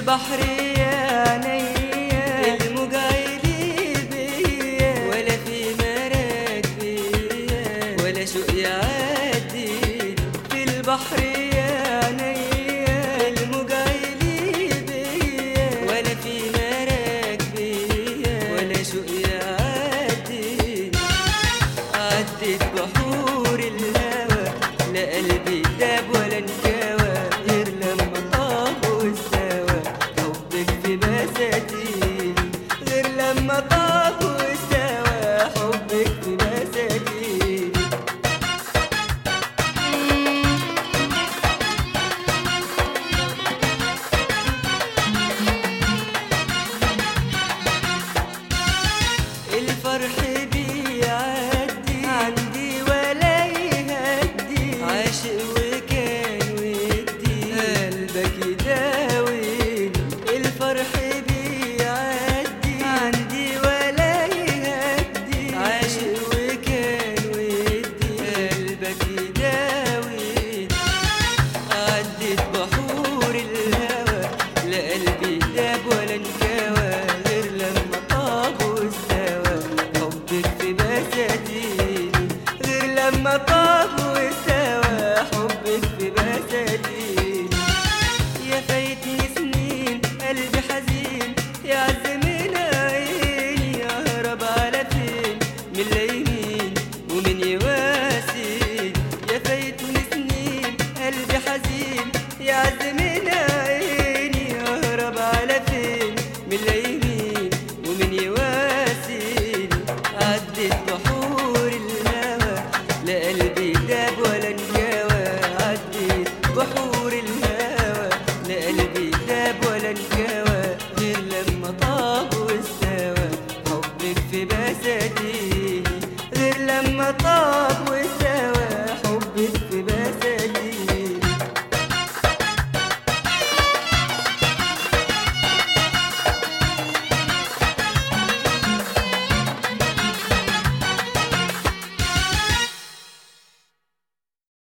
البحر يا عينيا الموج عالي بيا ولا في مراكبيا ولا شوق يعدي في البحر يا عينيا الموج عالي بيا ولا في مراكبيا ولا شوق يعدي عدت بحور الهوى لا قلبي داب ولا انكوى غير لما طاب واستوى حبك في بساتيني غير لما طاب واستوى حبك في بساتيني الفرح بيعدي عندي ولا يهدي عاشق وكان ودي قلبك يداويني الفرح بيعدي عندي ولا يهدي عاشق وكان ودي قلبك يداويني عدت بحور الهوى لا قلبي داب ولا انكوى غير لما طاب واستوى حبك في بساتيني غير لما طاب